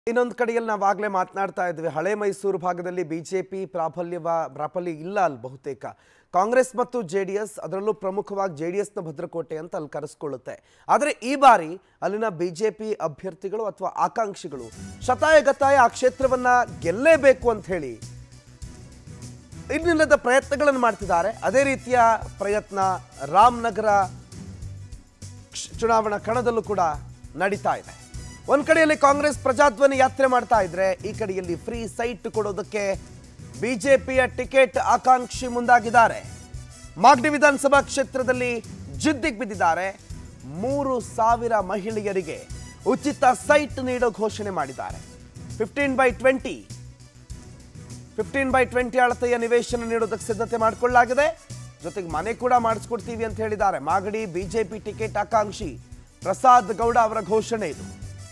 ಇನ್ನೊಂದು ಕಡೆಯಲ್ಲಿ ನಾವು ಆಗಲೇ ಮಾತನಾಡ್ತಾ ಇದ್ವಿ ಹಳೆ ಮೈಸೂರು ಭಾಗದಲ್ಲಿ ಬಿಜೆಪಿ ಪ್ರಾಬಲ್ಯವ ಪ್ರಾಬಲ್ಯ ಇಲ್ಲ ಅಲ್ಲಿ ಬಹುತೇಕ ಕಾಂಗ್ರೆಸ್ ಮತ್ತು ಜೆ ಡಿ ಎಸ್ ಅದರಲ್ಲೂ ಪ್ರಮುಖವಾಗಿ ಜೆ ಡಿ ಎಸ್ನ ಭದ್ರಕೋಟೆ ಅಂತ ಅಲ್ಲಿ ಕರೆಸ್ಕೊಳ್ಳುತ್ತೆ ಆದರೆ ಈ ಬಾರಿ ಅಲ್ಲಿನ ಬಿಜೆಪಿ ಅಭ್ಯರ್ಥಿಗಳು ಅಥವಾ ಆಕಾಂಕ್ಷಿಗಳು ಶತಾಯಗತಾಯ ಆ ಕ್ಷೇತ್ರವನ್ನ ಗೆಲ್ಲೇಬೇಕು ಅಂತ ಹೇಳಿ ಇನ್ನಿಲ್ಲದ ಪ್ರಯತ್ನಗಳನ್ನು ಮಾಡ್ತಿದ್ದಾರೆ ಅದೇ ರೀತಿಯ ಪ್ರಯತ್ನ ರಾಮನಗರ ಕ್ಷ- ಚುನಾವಣಾ ಕಣದಲ್ಲೂ ಕೂಡ ನಡೀತಾ ಇದೆ ಒಂದ್ ಕಡೆಯಲ್ಲಿ ಕಾಂಗ್ರೆಸ್ ಪ್ರಜಾಧ್ವನಿ ಯಾತ್ರೆ ಮಾಡ್ತಾ ಇದ್ರೆ ಈ ಕಡೆಯಲ್ಲಿ ಫ್ರೀ ಸೈಟ್ ಕೊಡೋದಕ್ಕೆ ಬಿಜೆಪಿಯ ಟಿಕೆಟ್ ಆಕಾಂಕ್ಷಿ ಮುಂದಾಗಿದ್ದಾರೆ ಮಾಗಡಿ ವಿಧಾನಸಭಾ ಕ್ಷೇತ್ರದಲ್ಲಿ ಜಿದ್ದಿಗೆ ಬಿದ್ದಿದ್ದಾರೆ ಮೂರು ಸಾವಿರ ಮಹಿಳೆಯರಿಗೆ ಉಚಿತ ಸೈಟ್ ನೀಡೋ ಘೋಷಣೆ ಮಾಡಿದ್ದಾರೆ fifteen by twenty fifteen by twenty ಅಳತೆಯ ನಿವೇಶನ ನೀಡೋದಕ್ಕೆ ಸಿದ್ಧತೆ ಮಾಡಿಕೊಳ್ಳಲಾಗಿದೆ ಜೊತೆಗೆ ಮನೆ ಕೂಡ ಮಾಡಿಸ್ಕೊಡ್ತೀವಿ ಅಂತ ಹೇಳಿದ್ದಾರೆ ಮಾಗಡಿ ಬಿಜೆಪಿ ಟಿಕೆಟ್ ಆಕಾಂಕ್ಷಿ ಪ್ರಸಾದ್ ಗೌಡ ಅವರ ಘೋಷಣೆ ಇದು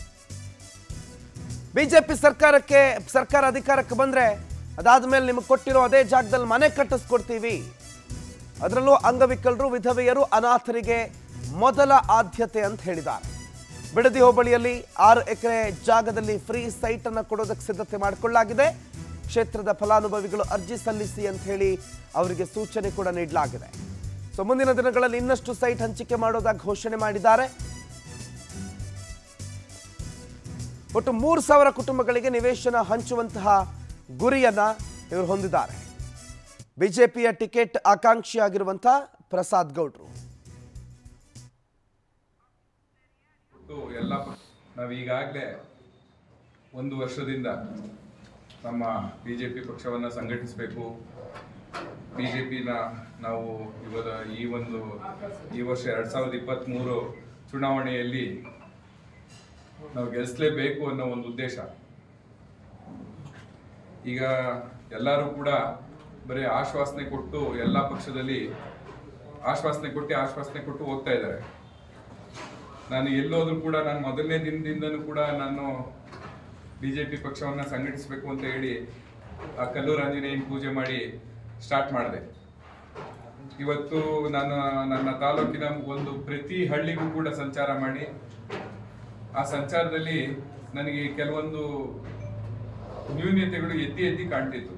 ಬಿಜೆಪಿ ಸರ್ಕಾರಕ್ಕೆ ಸರ್ಕಾರ ಅಧಿಕಾರಕ್ಕೆ ಬಂದ್ರೆ ಅದಾದ್ಮೇಲೆ ನಿಮಗೆ ಕೊಟ್ಟಿರೋ ಅದೇ ಜಾಗದಲ್ಲಿ ಮನೆ ಕಟ್ಟಿಸ್ಕೊಡ್ತೀವಿ ಅದರಲ್ಲೂ ಅಂಗವಿಕಲರು ವಿಧವೆಯರು ಅನಾಥರಿಗೆ ಮೊದಲ ಆದ್ಯತೆ ಅಂತ ಹೇಳಿದ್ದಾರೆ ಬಿಡದಿ ಹೋಬಳಿಯಲ್ಲಿ ಆರು ಎಕರೆ ಜಾಗದಲ್ಲಿ ಫ್ರೀ ಸೈಟ್ ಅನ್ನು ಕೊಡೋದಕ್ಕೆ ಸಿದ್ಧತೆ ಮಾಡಿಕೊಳ್ಳಲಾಗಿದೆ ಕ್ಷೇತ್ರದ ಫಲಾನುಭವಿಗಳು ಅರ್ಜಿ ಸಲ್ಲಿಸಿ ಅಂತ ಹೇಳಿ ಅವರಿಗೆ ಸೂಚನೆ ಕೂಡ ನೀಡಲಾಗಿದೆ ಸೊ ಮುಂದಿನ ದಿನಗಳಲ್ಲಿ ಇನ್ನಷ್ಟು ಸೈಟ್ ಹಂಚಿಕೆ ಮಾಡೋದಾಗಿ ಘೋಷಣೆ ಮಾಡಿದ್ದಾರೆ ಒಟ್ಟು ಮೂರು ಸಾವಿರ ಕುಟುಂಬಗಳಿಗೆ ನಿವೇಶನ ಹಂಚುವಂತಹ ಗುರಿಯನ್ನ ಇವರು ಹೊಂದಿದ್ದಾರೆ ಬಿಜೆಪಿಯ ಟಿಕೆಟ್ ಆಕಾಂಕ್ಷಿಯಾಗಿರುವಂತಹ ಪ್ರಸಾದ್ ಗೌಡ್ರು ಮತ್ತು ಎಲ್ಲ ನಾವು ಈಗಾಗಲೇ ಒಂದು ವರ್ಷದಿಂದ ನಮ್ಮ ಬಿ ಜೆ ಪಿ ಪಕ್ಷವನ್ನು ಸಂಘಟಿಸಬೇಕು ಬಿ ಜೆ ಪಿನ ನಾವು ಇವರ ಈ ಒಂದು ಈ ವರ್ಷ ಎರಡು ಸಾವಿರದ ಇಪ್ಪತ್ತ್ಮೂರು ಚುನಾವಣೆಯಲ್ಲಿ ನಾವು ಗೆಲ್ಲಿಸಲೇಬೇಕು ಅನ್ನೋ ಒಂದು ಉದ್ದೇಶ ಈಗ ಎಲ್ಲರೂ ಕೂಡ ಬರೀ ಆಶ್ವಾಸನೆ ಕೊಟ್ಟು ಎಲ್ಲ ಪಕ್ಷದಲ್ಲಿ ಆಶ್ವಾಸನೆ ಕೊಟ್ಟು ಆಶ್ವಾಸನೆ ಕೊಟ್ಟು ಹೋಗ್ತಾ ಇದ್ದಾರೆ ನಾನು ಎಲ್ಲೋದ್ರೂ ಕೂಡ ನಾನು ಮೊದಲನೇ ದಿನದಿಂದನೂ ಕೂಡ ನಾನು ಬಿ ಜೆ ಪಿ ಪಕ್ಷವನ್ನು ಸಂಘಟಿಸಬೇಕು ಅಂತ ಹೇಳಿ ಆ ಕಲ್ಲೂರು ಆಂಜನೇಯನ ಪೂಜೆ ಮಾಡಿ ಸ್ಟಾರ್ಟ್ ಮಾಡಿದೆ ಇವತ್ತು ನಾನು ನನ್ನ ತಾಲೂಕಿನ ಒಂದು ಪ್ರತಿ ಹಳ್ಳಿಗೂ ಕೂಡ ಸಂಚಾರ ಮಾಡಿ ಆ ಸಂಚಾರದಲ್ಲಿ ನನಗೆ ಕೆಲವೊಂದು ನ್ಯೂನ್ಯತೆಗಳು ಎತ್ತಿ ಎತ್ತಿ ಕಾಣ್ತಿತ್ತು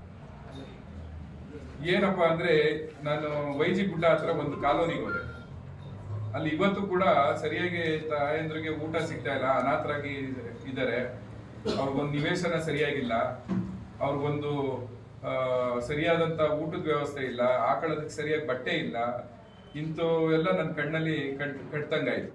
ಏನಪ್ಪಾ ಅಂದ್ರೆ ನಾನು ವೈಜಿ ಗುಡ್ಡ ಹತ್ರ ಒಂದು ಕಾಲೋನಿಗೆ ಹೋದೆ ಅಲ್ಲಿ ಇವತ್ತು ಕೂಡ ಸರಿಯಾಗಿ ತಾಯಂದ್ರಿಗೆ ಊಟ ಸಿಗ್ತಾ ಇಲ್ಲ ಅನಾಥರಾಗಿ ಇದ್ದಾರೆ ಅವ್ರಿಗೊಂದು ನಿವೇಶನ ಸರಿಯಾಗಿಲ್ಲ ಅವ್ರಿಗೊಂದು ಆ, ಸರಿಯಾದಂತ ಊಟದ ವ್ಯವಸ್ಥೆ ಇಲ್ಲ ಹಾಕೊಳ್ಳೋದಕ್ಕೆ ಸರಿಯಾಗಿ ಬಟ್ಟೆ ಇಲ್ಲ ಇಂಥವೆಲ್ಲ ನನ್ನ ಕಣ್ಣಲ್ಲಿ ಕಟ್ ಕಟ್ತಂಗಾಯ್ತು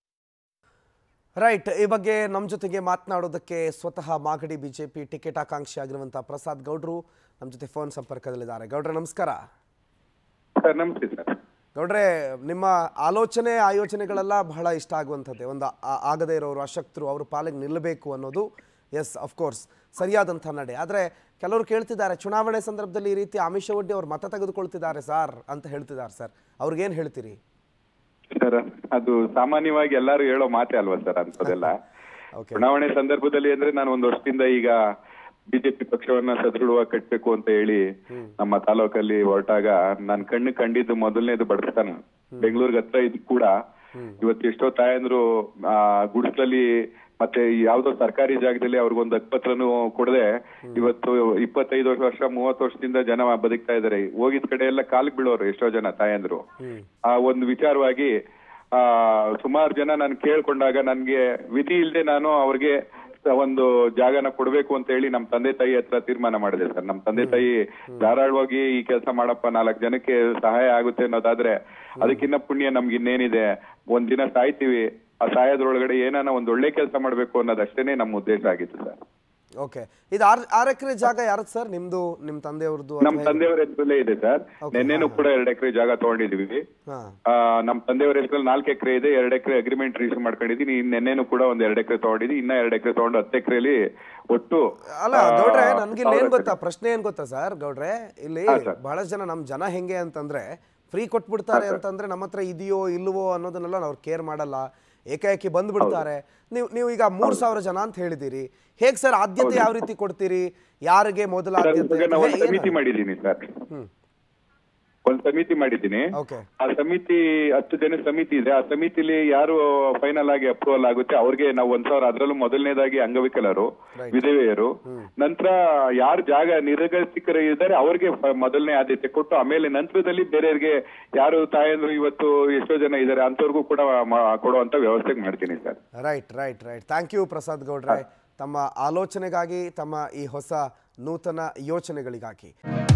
ರೈಟ್ ಈ ಬಗ್ಗೆ ನಮ್ಮ ಜೊತೆಗೆ ಮಾತನಾಡೋದಕ್ಕೆ ಸ್ವತಃ ಮಾಗಡಿ ಬಿಜೆಪಿ ಟಿಕೆಟ್ ಆಕಾಂಕ್ಷಿ ಆಗಿರುವಂತಹ ಪ್ರಸಾದ್ ಗೌಡ್ರು ನಮ್ಮ ಜೊತೆ ಫೋನ್ ಸಂಪರ್ಕದಲ್ಲಿದ್ದಾರೆ ಗೌಡ್ರೆ ನಮಸ್ಕಾರ ಸರ್ ನಮಸ್ತೆ ಸರ್ ಗೌಡ್ರೆ ನಿಮ್ಮ ಆಲೋಚನೆ ಆಯೋಚನೆಗಳೆಲ್ಲ ಬಹಳ ಇಷ್ಟ ಆಗುವಂಥದ್ದೇ ಒಂದು ಆ- ಆಗದೇ ಇರೋರು ಅಶಕ್ತರು ಅವ್ರ ಪಾಲಿಗೆ ನಿಲ್ಲಬೇಕು ಅನ್ನೋದು ಎಸ್ ಅಫ್ಕೋರ್ಸ್ ಸರಿಯಾದಂಥ ನಡೆ ಆದರೆ ಕೆಲವರು ಕೇಳ್ತಿದ್ದಾರೆ ಚುನಾವಣೆ ಸಂದರ್ಭದಲ್ಲಿ ಈ ರೀತಿ ಆಮಿಷ ಒಡ್ಡಿ ಅವ್ರು ಮತ ತೆಗೆದುಕೊಳ್ತಿದ್ದಾರೆ ಸರ್ ಅಂತ ಹೇಳ್ತಿದ್ದಾರೆ ಸರ್ ಅವ್ರಿಗೇನು ಹೇಳ್ತೀರಿ ಸರ್ ಅದು ಸಾಮಾನ್ಯವಾಗಿ ಎಲ್ಲರೂ ಹೇಳೋ ಮಾತೆ ಅಲ್ವಾ ಸರ್ ಅಂತದೆಲ್ಲ ಓಕೆ ಚುನಾವಣೆ ಸಂದರ್ಭದಲ್ಲಿ ಅಂದ್ರೆ ನಾನು ಒಂದು ವರ್ಷದಿಂದ ಈಗ ಬಿಜೆಪಿ ಪಕ್ಷವನ್ನ ಸದೃಢವಾಗಿ ಕಟ್ಬೇಕು ಅಂತ ಹೇಳಿ ನಮ್ಮ ತಾಲೂಕಲ್ಲಿ ಹೊರಟಾಗ ನನ್ ಕಣ್ಣು ಕಂಡಿದ್ದು ಮೊದಲನೇದು ಬಡಸ್ತಾನ ಬೆಂಗಳೂರಿಗೆ ಹತ್ರ ಇದ್ ಕೂಡ ಇವತ್ತು ಎಷ್ಟೋ ತಾಯಂದ್ರು ಆ ಗುಡಿಸ್ಲಲ್ಲಿ ಮತ್ತೆ ಯಾವ್ದೋ ಸರ್ಕಾರಿ ಜಾಗದಲ್ಲಿ ಅವ್ರಿಗೊಂದು ಹಕ್ಪತ್ರನು ಕೊಡದೆ ಇವತ್ತು ಇಪ್ಪತ್ತೈದು ವರ್ಷ ಮೂವತ್ತು ವರ್ಷದಿಂದ ಜನ ಬದುಕ್ತಾ ಇದಾರೆ ಹೋಗಿದ್ ಕಡೆ ಎಲ್ಲ ಕಾಲಿಗೆ ಬೀಳೋರು ಎಷ್ಟೋ ಜನ ತಾಯಂದ್ರು ಆ ಒಂದು ವಿಚಾರವಾಗಿ ಆ ಸುಮಾರು ಜನ ನಾನು ಕೇಳ್ಕೊಂಡಾಗ ನನ್ಗೆ ವಿಧಿ ಇಲ್ಲದೆ ನಾನು ಅವ್ರಿಗೆ ಒಂದು ಜಾಗನ ಕೊಡ್ಬೇಕು ಅಂತ ಹೇಳಿ ನಮ್ ತಂದೆ ತಾಯಿ ಹತ್ರ ತೀರ್ಮಾನ ಮಾಡಿದೆ ಸರ್ ನಮ್ ತಂದೆ ತಾಯಿ ಧಾರಾಳವಾಗಿ ಈ ಕೆಲಸ ಮಾಡಪ್ಪ ನಾಲ್ಕು ಜನಕ್ಕೆ ಸಹಾಯ ಆಗುತ್ತೆ ಅನ್ನೋದಾದ್ರೆ ಅದಕ್ಕಿನ್ನ ಪುಣ್ಯ ನಮ್ಗೆ ಇನ್ನೇನಿದೆ ಒಂದ್ ದಿನ ಸಾಯ್ತೀವಿ ಆ ಸಾಯೋದ್ರೊಳಗಡೆ ಏನಾನ ಒಂದ್ ಒಳ್ಳೆ ಕೆಲಸ ಮಾಡ್ಬೇಕು ಅನ್ನೋದಷ್ಟೇನೆ ನಮ್ಮ ಉದ್ದೇಶ ಆಗಿತ್ತು ಸರ್ ಓಕೆ ಇದು ಆರು ಆರು ಎಕರೆ ಜಾಗ ಯಾರದು ಸರ್ ನಿಮ್ದು ನಿಮ್ಮ ತಂದೆಯವ್ರದ್ದು ನಮ್ ತಂದೆಯವರ ಹೆಸರಲ್ಲೇ ಇದೆ ಸರ್ ನಿನ್ನೆನೂ ಕೂಡ ಎರಡ್ ಎಕರೆ ಜಾಗ ತಗೊಂಡಿದೀವಿ ಹಾಂ ಆ, ನಮ್ ತಂದೆಯವರ ಹೆಸರಲ್ಲಿ ನಾಲ್ಕು ಎಕರೆ ಇದೆ ಎರಡ್ ಎಕರೆ ಅಗ್ರಿಮೆಂಟ್ ರಿಜಿಸ್ಟರ್ ಮಾಡ್ಕೊಂಡಿದೀನಿ ಇನ್ ನೆನ್ನೆನೂ ಕೂಡ ಒಂದ್ ಎರಡ್ ಎಕರೆ ತಗೊಂಡಿದ್ದೀನಿ ಇನ್ನ ಎರಡ್ ಎಕರೆ ತಗೊಂಡು ಹತ್ತು ಎಕರೆಲಿ ಒಟ್ಟು ಅಲ್ಲ ಆ, ಗೌಡ್ರೆ ನನ್ಗೆ ಇಲ್ಲಿ ಏನ್ ಸಾವಿರ ಗೊತ್ತಾ ಪ್ರಶ್ನೆ ಏನ್ ಗೊತ್ತಾ ಸರ್ ಗೌಡ್ರೆ ಇಲ್ಲಿ ಹಾ, ಸರ್. ಬಹಳಷ್ಟು ಜನ ನಮ್ ಜನ ಹೆಂಗೆ ಅಂತಂದ್ರೆ ಫ್ರೀ ಕೊಟ್ಬಿಡ್ತಾರೆ ಅಂತಂದ್ರೆ ನಮ್ಮ ಹತ್ರ ಇದೆಯೋ ಇಲ್ವೋ ಅನ್ನೋದನ್ನೆಲ್ಲ ಅವ್ರು ಕೇರ್ ಮಾಡಲ್ಲ ಏಕಾಏಕಿ ಬಂದ್ಬಿಡ್ತಾರೆ ನೀವು ನೀವು ಈಗ ಮೂರ್ ಸಾವಿರ ಜನ ಅಂತ ಹೇಳಿದಿರಿ ಹೇಗ್ ಸರ್ ಆದ್ಯತೆ ಯಾವ ರೀತಿ ಕೊಡ್ತೀರಿ ಯಾರಿಗೆ ಮೊದಲ ಅದ್ರ ಆದ್ಯತೆ ಬಗ್ಗೆ ನಾವು ಒಂದು ಹೇ- ಸಮಿತಿ ಏನು? ಮಾಡಿದೀನಿ ಸರ್ ಹ್ಮ್ ಒಂದ್ ಸಮಿತಿ ಮಾಡಿದ್ದೀನಿ ಓಕೆ ಆ ಸಮಿತಿ ಹತ್ತು ಜನ ಸಮಿತಿ ಇದೆ ಆ ಸಮಿತಿಲಿ ಯಾರು ಫೈನಲ್ ಆಗಿ ಅಪ್ರೂವಲ್ ಆಗುತ್ತೆ ಅವ್ರಿಗೆ ನಾವು ಒಂದ್ ಸಾವಿರ ಅದ್ರಲ್ಲೂ ಮೊದಲನೇದಾಗಿ ಅಂಗವಿಕಲರು Right. ವಿಧವೆಯರು ನಂತರ ಯಾರು ಜಾಗ ನಿರ್ಗತಿಕರು ಇದ್ದಾರೆ ಅವ್ರಿಗೆ ಫ- ಮೊದಲನೇ ಆದ್ಯತೆ ಕೊಟ್ಟು ಆಮೇಲೆ ನಂತರದಲ್ಲಿ ಬೇರೆಯವ್ರಿಗೆ ಯಾರು ತಾಯಂದ್ರು ಇವತ್ತು ಎಷ್ಟೋ ಜನ ಇದ್ದಾರೆ ಅಂತವ್ರಿಗೂ ಕೂಡ ಮಾ- ಕೊಡುವಂತ ವ್ಯವಸ್ಥೆ ಮಾಡ್ತೀನಿ sir right right right thank you Prasad ಗೌಡ್ರೆ ತಮ್ಮ ಆಲೋಚನೆಗಾಗಿ ತಮ್ಮ ಈ ಹೊಸ ನೂತನ ಯೋಚನೆಗಳಿಗಾಗಿ